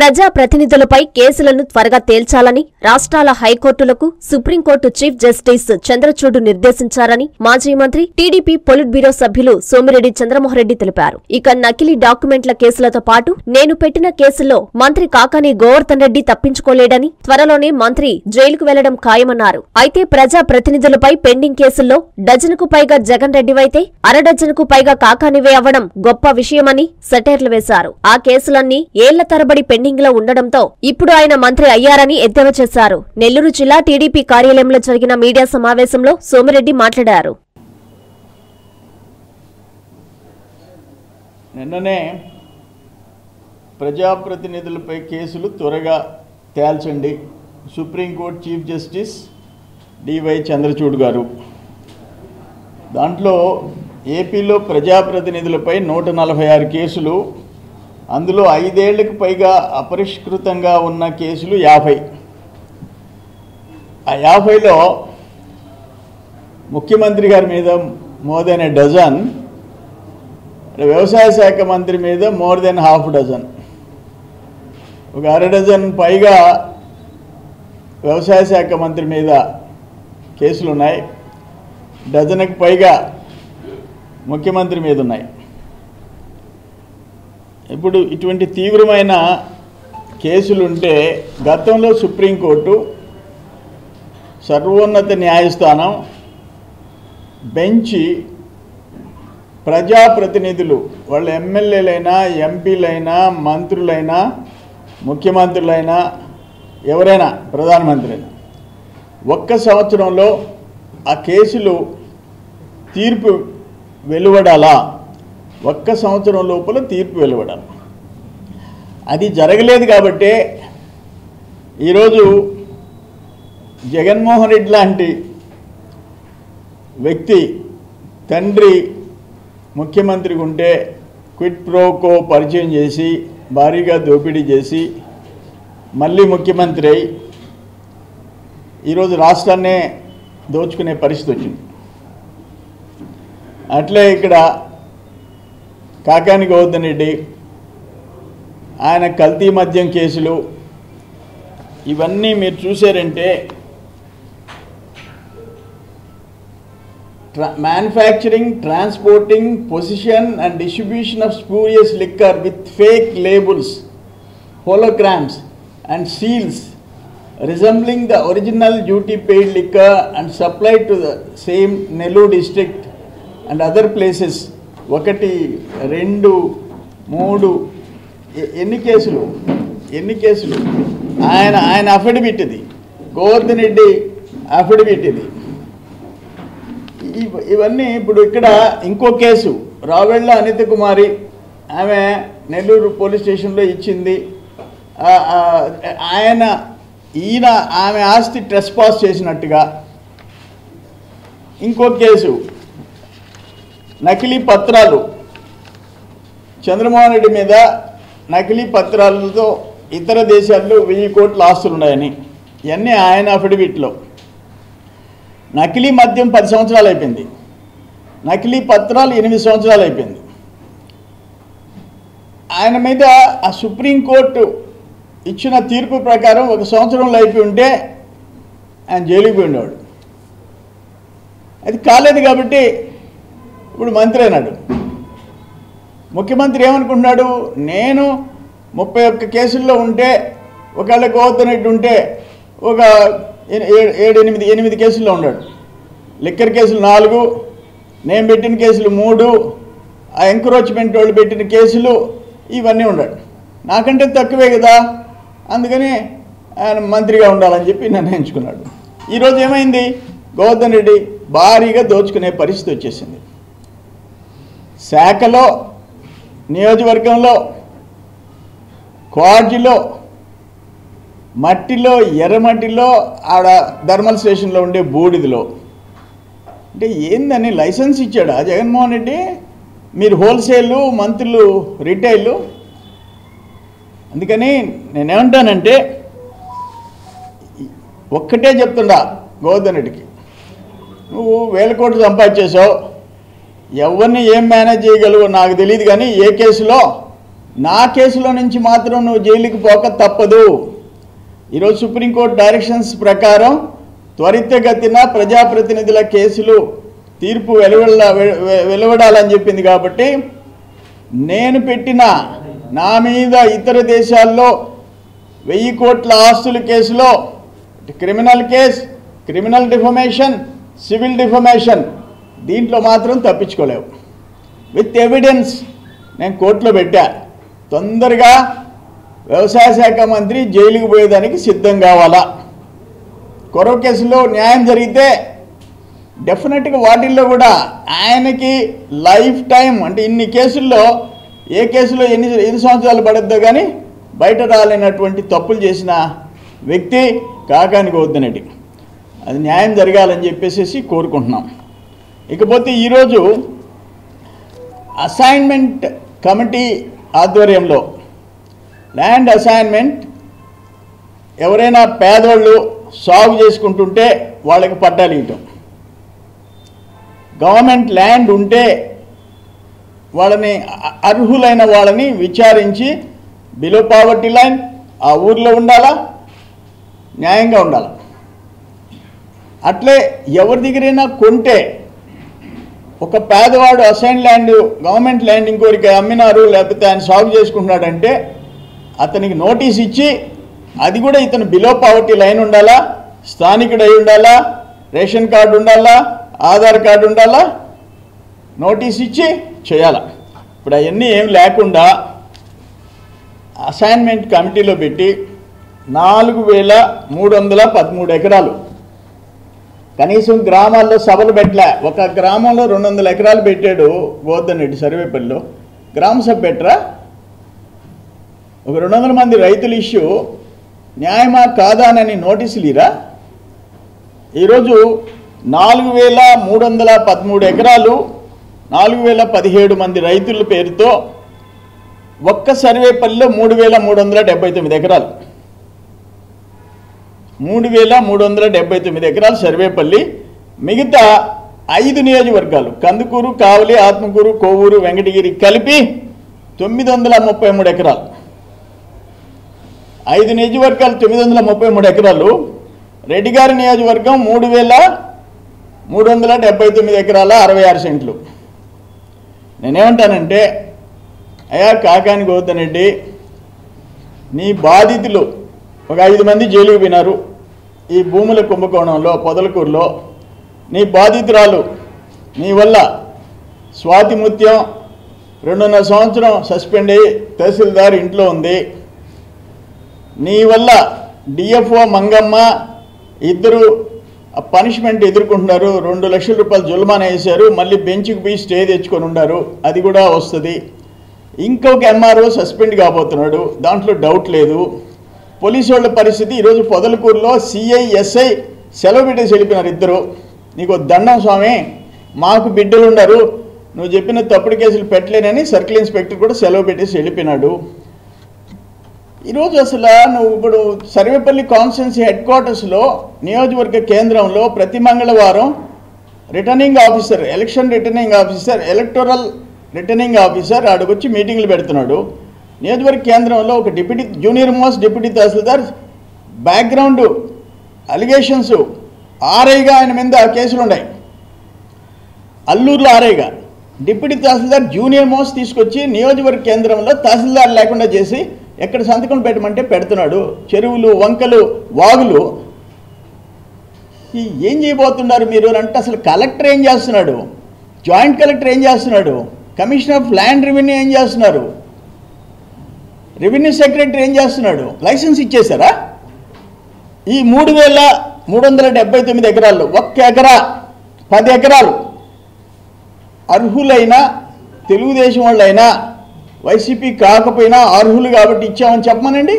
ప్రజా ప్రతినిధులపై కేసులను త్వరగా తేల్చాలని రాష్ట్రాల హైకోర్టులకు సుప్రీంకోర్టు చీఫ్ జస్టిస్ చంద్రచూడ్ నిర్దేశించారని మాజీ మంత్రి టీడీపీ పొలిట్ బ్యూరో సభ్యులు సోమిరెడ్డి చంద్రమోహన్రెడ్డి తెలిపారు ఇక నకిలీ డాక్యుమెంట్ల కేసులతో పాటు నేను పెట్టిన కేసుల్లో మంత్రి కాకాని గోవర్ధన్ రెడ్డి తప్పించుకోలేడని త్వరలోనే మంత్రి జైలుకు వెళ్లడం ఖాయమన్నారు అయితే ప్రజా ప్రతినిధులపై పెండింగ్ కేసుల్లో డజనుకు పైగా జగన్ రెడ్డివైతే అరడజనుకు పైగా కాకానివే అవ్వడం గొప్ప విషయమని సెటైర్లు వేశారు ఆ కేసులన్నీ ఏళ్ల తరబడి పెండింగ్ లో ఉండడంతో ఇప్పుడు ఆయన మంత్రి అయ్యారని ఎద్దేవా చేశారు నెల్లూరు జిల్లా టీడీపీ కార్యాలయంలో జరిగిన మీడియా సమావేశంలో సోమిరెడ్డి మాట్లాడారు నిన్ననే ప్రజాప్రతినిధులపై కేసులు త్వరగా తేల్చండి supreme court chief justice DY Chandrachud garu దాంట్లో ఏపీలో ప్రజాప్రతినిధులపై నూట నలభై ఆరు కేసులు అందులో ఐదేళ్లకు పైగా అపరిష్కృతంగా ఉన్న కేసులు యాభై ఆ యాభైలో ముఖ్యమంత్రి గారి మీద మోర్ దెన్ ఎ డజన్ వ్యవసాయ శాఖ మంత్రి మీద మోర్ దెన్ హాఫ్ డజన్ ఒక అర డజన్ పైగా వ్యవసాయ శాఖ మంత్రి మీద కేసులు ఉన్నాయి డజన్కి పైగా ముఖ్యమంత్రి మీద ఉన్నాయి ఇప్పుడు ఇటువంటి తీవ్రమైన కేసులుంటే గతంలో సుప్రీంకోర్టు సర్వోన్నత న్యాయస్థానం బెంచి ప్రజాప్రతినిధులు వాళ్ళ ఎమ్మెల్యేలైనా ఎంపీలైనా మంత్రులైనా ముఖ్యమంత్రులైనా ఎవరైనా ప్రధానమంత్రి అయినా ఒక్క సంవత్సరంలో ఆ కేసులు తీర్పు వెలువడాలా ఒక్క సంవత్సరం లోపల తీర్పు వెలువడాలి అది జరగలేదు కాబట్టే ఈరోజు జగన్మోహన్ రెడ్డి లాంటి వ్యక్తి తండ్రి ముఖ్యమంత్రికి ఉంటే క్విట్ ప్రోకో పరిచయం చేసి భారీగా దోపిడీ చేసి మళ్ళీ ముఖ్యమంత్రి అయి ఈరోజు రాష్ట్రాన్నే దోచుకునే పరిస్థితి వచ్చింది అట్లే ఇక్కడ కాకాని గౌతమ్ రెడ్డి ఆయన కల్తీ మద్యం కేసులు ఇవన్నీ మీరు చూసారంటే tra- manufacturing, transporting, possession and distribution of spurious liquor with fake labels, holograms and seals resembling the original duty paid liquor and supplied to the same Nellore district and other places ఒకటి రెండు మూడు ఎ- ఎన్ని కేసులు ఎన్ని కేసులు ఆయన ఆయన affidavit ఇది గోవర్ధన్ రెడ్డి అఫిడవిట్ ఇది ఇవ- ఇవన్నీ ఇప్పుడు ఇక్కడ ఇంకో కేసు రావెళ్ళ అనిత కుమారి ఆమె నెల్లూరు పోలీస్ స్టేషన్లో ఇచ్చింది ఆ- ఆ- ఆయన ఈయన ఆమె ఆస్తి ట్రెస్ పాస్ చేసినట్టుగా ఇంకో కేసు నకిలీ పత్రాలు చంద్రమోహన్ రెడ్డి మీద నకిలీ పత్రాలతో ఇతర దేశాల్లో వెయ్యి కోట్ల ఆస్తులు ఉన్నాయని ఇవన్నీ ఆయన అఫిడవిట్లో నకిలీ మద్యం పది సంవత్సరాలు అయిపోయింది నకిలీ పత్రాలు ఎనిమిది సంవత్సరాలు అయిపోయింది ఆయన మీద ఆ సుప్రీంకోర్టు ఇచ్చిన తీర్పు ప్రకారం ఒక సంవత్సరంలో అయిపోయి ఉంటే ఆయన జైలుకి పోయి ఉండేవాడు అది కాలేదు కాబట్టి ఇప్పుడు మంత్రి అయినాడు ముఖ్యమంత్రి ఏమనుకుంటున్నాడు నేను ముప్పై ఒక్క కేసుల్లో ఉంటే ఒకవేళ గోవర్ధన్ రెడ్డి ఉంటే ఒక ఏ- ఏ- ఏడు ఎనిమిది ఎనిమిది కేసుల్లో ఉన్నాడు లిక్కర్ కేసులు నాలుగు నేను పెట్టిన కేసులు మూడు ఆ ఎంక్రోచ్మెంట్ వాళ్ళు పెట్టిన కేసులు ఇవన్నీ ఉన్నాడు నాకంటే తక్కువే కదా అందుకని ఆయన మంత్రిగా ఉండాలని చెప్పి నిర్ణయించుకున్నాడు ఈరోజు ఏమైంది గోవర్ధన్ రెడ్డి భారీగా దోచుకునే పరిస్థితి వచ్చేసింది శాఖలో నియోజకవర్గంలో క్వాడ్జిలో మట్టిలో ఎర్రమట్టిలో ఆడ థర్మల్ స్టేషన్లో ఉండే బూడిదలో అంటే ఏందని లైసెన్స్ ఇచ్చాడా జగన్మోహన్ రెడ్డి మీరు హోల్సేలు మంత్రులు రిటైల్ అందుకని నేనేమంటానంటే ఒక్కటే చెప్తుండా గోవర్ధన్ రెడ్డికి నువ్వు వేల కోట్లు సంపాదించేసావు ఎవరిని ఏం మేనేజ్ చేయగలవో నాకు తెలియదు కానీ ఏ కేసులో నా కేసులో నుంచి మాత్రం నువ్వు జైలుకి పోక తప్పదు ఈరోజు సుప్రీంకోర్టు డైరెక్షన్స్ ప్రకారం త్వరితగతిన ప్రజాప్రతినిధుల కేసులు తీర్పు వెలువడ వె- వె- వెలువడాలని చెప్పింది కాబట్టి నేను పెట్టిన నా మీద ఇతర దేశాల్లో వెయ్యి కోట్ల ఆస్తుల కేసులో criminal case criminal defamation civil defamation దీంట్లో మాత్రం తప్పించుకోలేవు విత్ ఎవిడెన్స్ నేను కోర్టులో పెట్టా తొందరగా వ్యవసాయ శాఖ మంత్రి జైలుకి పోయేదానికి సిద్ధం కావాలా కొరవ కేసులో న్యాయం జరిగితే డెఫినెట్గా వాటిల్లో కూడా ఆయనకి లైఫ్ టైం అంటే ఇన్ని కేసుల్లో ఏ కేసులో ఎన్ని ఎన్ని సంవత్సరాలు పడద్దో కానీ బయట రాలేనటువంటి తప్పులు చేసిన వ్యక్తి కాకాని గౌతమ్ అది న్యాయం జరగాలని చెప్పేసి కోరుకుంటున్నాం ఇకపోతే ఈరోజు అసైన్మెంట్ కమిటీ ఆధ్వర్యంలో ల్యాండ్ అసైన్మెంట్ ఎవరైనా పేదోళ్ళు సాగు చేసుకుంటుంటే వాళ్ళకి పట్టాలు ఇవ్వటం గవర్నమెంట్ ల్యాండ్ ఉంటే వాళ్ళని అ- అర్హులైన వాళ్ళని విచారించి బిలో పావర్టీ లైన్ ఆ ఊర్లో ఉండాలా న్యాయంగా ఉండాలి అట్లే ఎవరి దగ్గరైనా కొంటే ఒక పేదవాడు అసైన్ ల్యాండ్ గవర్నమెంట్ ల్యాండ్ ఇంకోరికి అమ్మినారు లేకపోతే ఆయన సాగు చేసుకుంటున్నాడంటే అతనికి నోటీస్ ఇచ్చి అది కూడా ఇతను బిలో పావర్టీ లైన్ ఉండాలా స్థానికుడై ఉండాలా రేషన్ కార్డు ఉండాలా ఆధార్ కార్డు ఉండాలా నోటీస్ ఇచ్చి చేయాల ఇప్పుడు అవన్నీ ఏం లేకుండా అసైన్మెంట్ కమిటీలో పెట్టి నాలుగు వేల మూడు వందల పదమూడు ఎకరాలు కనీసం గ్రామాల్లో సభలు పెట్టలే ఒక గ్రామంలో రెండు వందల ఎకరాలు పెట్టాడు గోవర్ధన్ రెడ్డి సర్వేపల్లిలో గ్రామ సభ పెట్టరా ఒక రెండు వందల మంది రైతుల ఇష్యూ న్యాయమా కాదా అని నోటీసులు ఇరా ఈరోజు నాలుగు వేల మూడు వందల పదమూడు ఎకరాలు నాలుగు వేల పదిహేడు మంది రైతుల పేరుతో ఒక్క సర్వేపల్లిలో మూడు వేల మూడు వందల డెబ్బై తొమ్మిది ఎకరాలు మూడు వేల మూడు వందల డెబ్బై తొమ్మిది ఎకరాలు సర్వేపల్లి మిగతా ఐదు నియోజకవర్గాలు కందుకూరు కావలి ఆత్మకూరు కోవూరు వెంకటగిరి కలిపి తొమ్మిది వందల ముప్పై మూడు ఎకరాలు ఐదు నియోజకవర్గాలు తొమ్మిది వందల ముప్పై మూడు ఎకరాలు రెడ్డిగారి నియోజకవర్గం మూడు వేల మూడు వందల డెబ్బై తొమ్మిది ఎకరాల అరవై ఆరు సెంట్లు నేనేమంటానంటే అయ్యా కాకాని గౌతమ్ రెడ్డి నీ బాధితులు ఒక ఐదు మంది జైలుకు పోయినారు ఈ భూముల కుంభకోణంలో పొదలకూరులో నీ బాధితురాలు నీ వల్ల స్వాతి ముత్యం రెండున్నర సంవత్సరం సస్పెండ్ అయ్యి తహసీల్దార్ ఇంట్లో ఉంది నీ వల్ల డిఎఫ్ఓ మంగమ్మ ఇద్దరు పనిష్మెంట్ ఎదుర్కొంటున్నారు రెండు లక్షల రూపాయలు జుల్మానా వేశారు మళ్ళీ బెంచ్కి పోయి స్టే తెచ్చుకొని ఉన్నారు అది కూడా వస్తుంది ఇంకొక ఎంఆర్ఓ సస్పెండ్ కాబోతున్నాడు దాంట్లో డౌట్ లేదు పోలీసు వాళ్ళ పరిస్థితి ఈరోజు పొదలకూరులో సిఐ ఎస్ఐ సెలవు పెట్టేసి వెళ్ళిపోయినారు ఇద్దరు నీకు దండం స్వామి మాకు బిడ్డలు ఉన్నారు నువ్వు చెప్పిన తప్పుడు కేసులు పెట్టలేనని సర్కిల్ ఇన్స్పెక్టర్ కూడా సెలవు పెట్టేసి వెళ్ళిపోయినాడు ఈరోజు అసలు నువ్వు ఇప్పుడు సర్వేపల్లి కాన్స్టిట్యున్సీ హెడ్ క్వార్టర్స్లో నియోజకవర్గ కేంద్రంలో ప్రతి మంగళవారం returning officer election returning officer electoral returning officer ఆడకొచ్చి మీటింగ్లు పెడుతున్నాడు నియోజకవర్గ కేంద్రంలో ఒక deputy junior most deputy tahsildar background allegations ఆర్ఐగా ఆయన మీద కేసులు ఉన్నాయి అల్లూరులో ఆర్ఐగా డిప్యూటీ తహసీల్దార్ జూనియర్ మోస్ట్ తీసుకొచ్చి నియోజకవర్గ కేంద్రంలో తహసీల్దార్ లేకుండా చేసి ఎక్కడ సంతకం పెట్టమంటే పెడుతున్నాడు చెరువులు వంకలు వాగులు ఈ ఏం చేయబోతున్నారు మీరు అని అంటే అసలు కలెక్టర్ ఏం చేస్తున్నాడు జాయింట్ కలెక్టర్ ఏం చేస్తున్నాడు కమిషనర్ ఆఫ్ ల్యాండ్ రెవెన్యూ ఏం చేస్తున్నారు రెవెన్యూ సెక్రటరీ ఏం చేస్తున్నాడు లైసెన్స్ ఇచ్చేశారా ఈ మూడు వేల మూడు వందల డెబ్బై తొమ్మిది ఎకరాల్లో ఒక్క ఎకరా పది ఎకరాలు అర్హులైన తెలుగుదేశం వాళ్ళైనా వైసీపీ కాకపోయినా అర్హులు కాబట్టి ఇచ్చామని చెప్పమనండి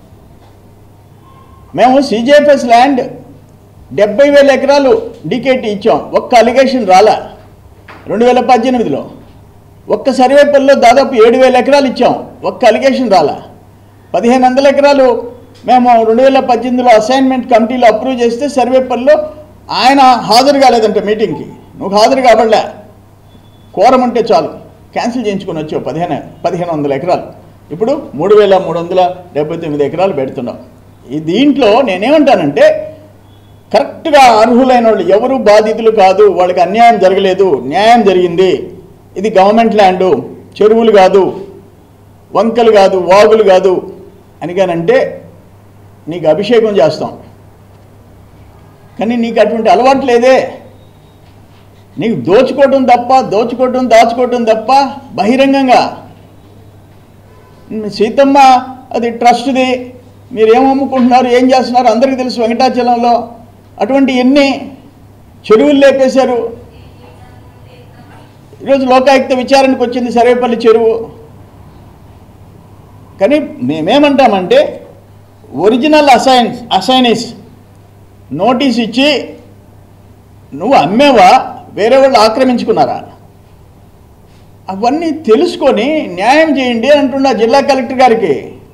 మేము సిజేఎఫ్ఎస్ ల్యాండ్ డెబ్బై వేల ఎకరాలు డీకేటీ ఇచ్చాం ఒక్క అలిగేషన్ రాలా రెండు వేల పద్దెనిమిదిలో ఒక్క సర్వేపల్లిలో దాదాపు ఏడు వేల ఎకరాలు ఇచ్చాం ఒక్క అలిగేషన్ రాలా పదిహేను వందల ఎకరాలు మేము రెండు వేల పద్దెనిమిదిలో అసైన్మెంట్ కమిటీలో అప్రూవ్ చేస్తే సర్వేపల్లిలో ఆయన హాజరు కాలేదంట మీటింగ్కి నువ్వు హాజరు కాబడలే కోరం ఉంటే చాలు క్యాన్సిల్ చేయించుకొని వచ్చావు పదిహేను పదిహేను వందల ఎకరాలు ఇప్పుడు మూడు వేల మూడు వందల డెబ్బై తొమ్మిది ఎకరాలు పెడుతున్నాం ఈ దీంట్లో నేనేమంటానంటే కరెక్ట్గా అర్హులైన వాళ్ళు ఎవరు బాధితులు కాదు వాళ్ళకి అన్యాయం జరగలేదు న్యాయం జరిగింది ఇది గవర్నమెంట్ ల్యాండు చెరువులు కాదు వంకలు కాదు వాగులు కాదు అని కానంటే నీకు అభిషేకం చేస్తాం కానీ నీకు అటువంటి అలవాటు లేదే నీకు దోచుకోవటం తప్ప దోచుకోవటం దాచుకోవటం తప్ప బహిరంగంగా సీతమ్మ అది ట్రస్ట్ది మీరు ఏం అమ్ముకుంటున్నారు ఏం చేస్తున్నారు అందరికీ తెలుసు వెంకటాచలంలో అటువంటి ఎన్ని చెరువులు లేపేశారు ఈరోజు లోకాయుక్త విచారణకు వచ్చింది సర్వేపల్లి చెరువు కానీ మేమేమంటామంటే ఒరిజినల్ అసైన్ అసైనిస్ నోటీస్ ఇచ్చి నువ్వు అమ్మేవా వేరే వాళ్ళు ఆక్రమించుకున్నారా అవన్నీ తెలుసుకొని న్యాయం చేయండి అంటున్నా జిల్లా కలెక్టర్ గారికి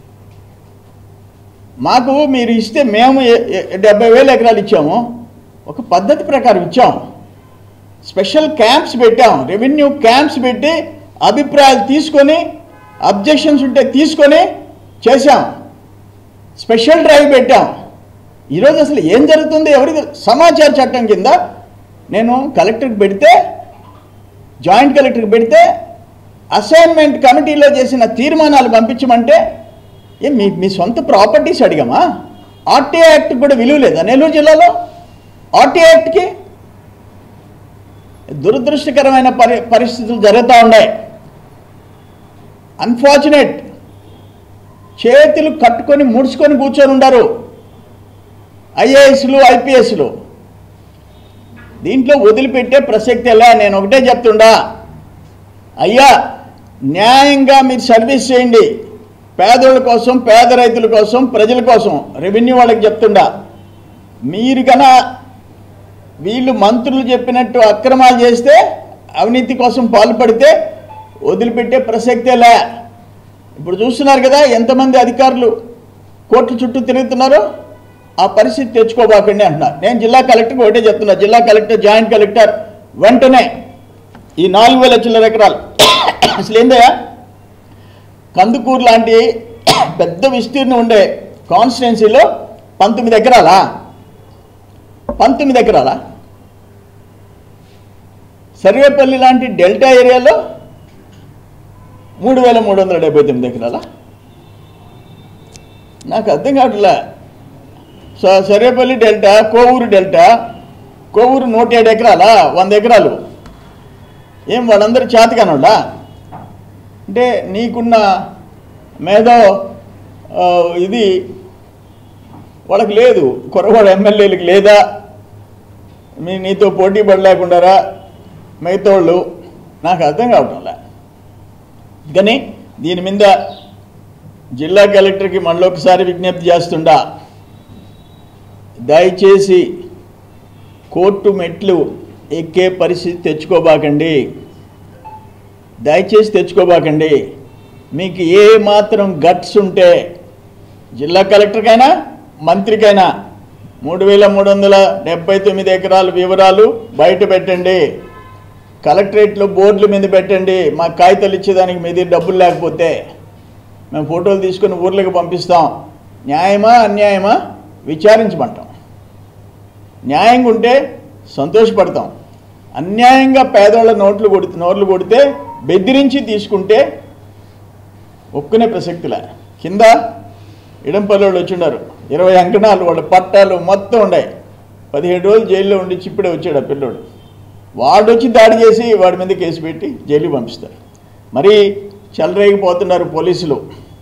మాకు మీరు ఇస్తే మేము ఎ- ఎ- డెబ్బై వేల ఎకరాలు ఇచ్చాము ఒక పద్ధతి ప్రకారం ఇచ్చాం స్పెషల్ క్యాంప్స్ పెట్టాం రెవెన్యూ క్యాంప్స్ పెట్టి అభిప్రాయాలు తీసుకొని అబ్జెక్షన్స్ ఉంటే తీసుకొని చేశాం స్పెషల్ డ్రైవ్ పెట్టాం ఈరోజు అసలు ఏం జరుగుతుంది ఎవరికి సమాచార చట్టం కింద నేను కలెక్టర్కి పెడితే జాయింట్ కలెక్టర్కి పెడితే అసైన్మెంట్ కమిటీలో చేసిన తీర్మానాలు పంపించమంటే ఏ మీ మీ సొంత ప్రాపర్టీస్ అడిగామా ఆర్టీఐ యాక్ట్ కూడా విలువ లేదా నెల్లూరు జిల్లాలో ఆర్టీఐ యాక్ట్కి దురదృష్టకరమైన పరి పరిస్థితులు జరుగుతూ ఉన్నాయి అన్ఫార్చునేట్ చేతులు కట్టుకొని ముడుచుకొని కూర్చొని ఉండరు ఐఏఎస్లు ఐపీఎస్లు దీంట్లో వదిలిపెట్టే ప్రసక్తి ఎలా నేను ఒకటే చెప్తుండా అయ్యా న్యాయంగా మీరు సర్వీస్ చేయండి పేదోళ్ళ కోసం పేద రైతుల కోసం ప్రజల కోసం రెవెన్యూ వాళ్ళకి చెప్తుండా మీరు కన్నా వీళ్ళు మంత్రులు చెప్పినట్టు అక్రమాలు చేస్తే అవినీతి కోసం పాల్పడితే వదిలిపెట్టే ప్రసక్తే లే ఇప్పుడు చూస్తున్నారు కదా ఎంతమంది అధికారులు కోర్టు చుట్టూ తిరుగుతున్నారో ఆ పరిస్థితి తెచ్చుకోబాకండి అంటున్నారు నేను జిల్లా కలెక్టర్కి ఒకటే చెప్తున్నా జిల్లా కలెక్టర్ జాయింట్ కలెక్టర్ వెంటనే ఈ నాలుగు వేల చిల్లర ఎకరాలు అసలు ఏందయ్యా కందుకూరు లాంటి పెద్ద విస్తీర్ణం ఉండే కాన్స్టిట్యున్సీలో పంతొమ్మిది ఎకరాలా పంతొమ్మిది ఎకరాలా సర్వేపల్లి లాంటి డెల్టా ఏరియాలో మూడు వేల మూడు వందల డెబ్బై తొమ్మిది ఎకరాలా నాకు అర్థం కావట్లే స- సర్వేపల్లి డెల్టా కోవూరు డెల్టా కోవూరు నూట ఏడు ఎకరాలా వంద ఎకరాలు ఏం వాళ్ళందరూ చేతకానోళ్ళా అంటే నీకున్న మేధో ఆ, ఇది వాళ్ళకి లేదు కుర్రవాడు ఎమ్మెల్యేలకు లేదా మీ నీతో పోటీ పడలేకుండారా మిగతాళ్ళు నాకు అర్థం కావటంలే కానీ దీని మీద జిల్లా కలెక్టర్కి మళ్ళీ ఒకసారి విజ్ఞప్తి చేస్తుండా దయచేసి కోర్టు మెట్లు ఎక్కే పరిస్థితి తెచ్చుకోబాకండి దయచేసి తెచ్చుకోబాకండి మీకు ఏ మాత్రం గట్స్ ఉంటే జిల్లా కలెక్టర్కైనా మంత్రికైనా మూడు వేల మూడు వందల డెబ్బై తొమ్మిది ఎకరాల వివరాలు బయట పెట్టండి కలెక్టరేట్లో బోర్డుల మీద పెట్టండి మా కాగితాలు ఇచ్చేదానికి మీ దగ్గర డబ్బులు లేకపోతే మేము ఫోటోలు తీసుకొని ఊర్లకు పంపిస్తాం న్యాయమా అన్యాయమా విచారించమంటాం న్యాయంగా ఉంటే సంతోషపడతాం అన్యాయంగా పేదోళ్ళ నోట్లు కొడితే నోట్లు కొడితే బెదిరించి తీసుకుంటే ఒప్పుకునే ప్రసక్తిలే కింద ఇడంపల్లి వాళ్ళు వచ్చిండారు ఇరవై అంకణాలు వాళ్ళ పట్టాలు మొత్తం ఉన్నాయి పదిహేడు రోజులు జైల్లో ఉండి చిప్పుడే వచ్చాడు ఆ పిల్లోడు వాడు వచ్చి దాడి చేసి వాడి మీద కేసు పెట్టి జైలుకి పంపిస్తారు మరి చెలరేగిపోతున్నారు పోలీసులు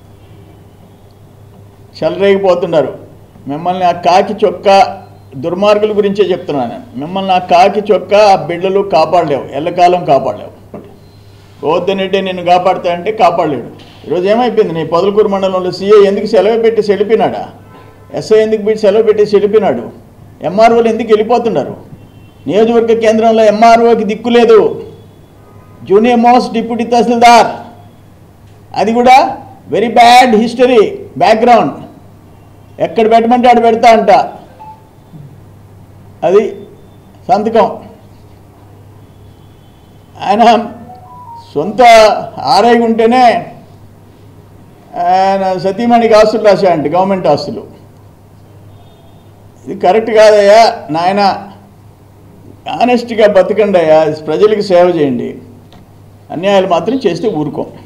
చెలరేగిపోతున్నారు మిమ్మల్ని ఆ కాకి చొక్కా దుర్మార్గుల గురించే చెప్తున్నాను నేను మిమ్మల్ని ఆ కాకి చొక్కా ఆ బిడ్డలు కాపాడలేవు ఎల్లకాలం కాపాడలేవు గోవర్ధన్ నిన్ను కాపాడుతా అంటే కాపాడలేడు ఈరోజు ఏమైపోయింది నీ పొదలకూరు మండలంలో సీఏ ఎందుకు సెలవు పెట్టి సెలిపినాడా ఎస్ఐ ఎందుకు పెట్టి సెలవు పెట్టి సెలిపినాడు ఎంఆర్ఓలు ఎందుకు వెళ్ళిపోతున్నారు నియోజకవర్గ కేంద్రంలో ఎంఆర్ఓకి దిక్కు లేదు జూనియర్ మోస్ట్ డిప్యూటీ తహసీల్దార్ అది కూడా వెరీ బ్యాడ్ హిస్టరీ బ్యాక్గ్రౌండ్ ఎక్కడ పెట్టమంటే ఆడ పెడతా అంట అది సంతకం ఆయన సొంత ఆరోగ్యం ఉంటేనే ఆయన సతీమణికి ఆస్తులు రాశా అంటే గవర్నమెంట్ ఆస్తులు ఇది కరెక్ట్ కాదయ్యా నాయన ఆనెస్ట్గా బతకండి అయ్యా ప్రజలకు సేవ చేయండి అన్యాయాలు మాత్రం చేస్తే ఊరుకోం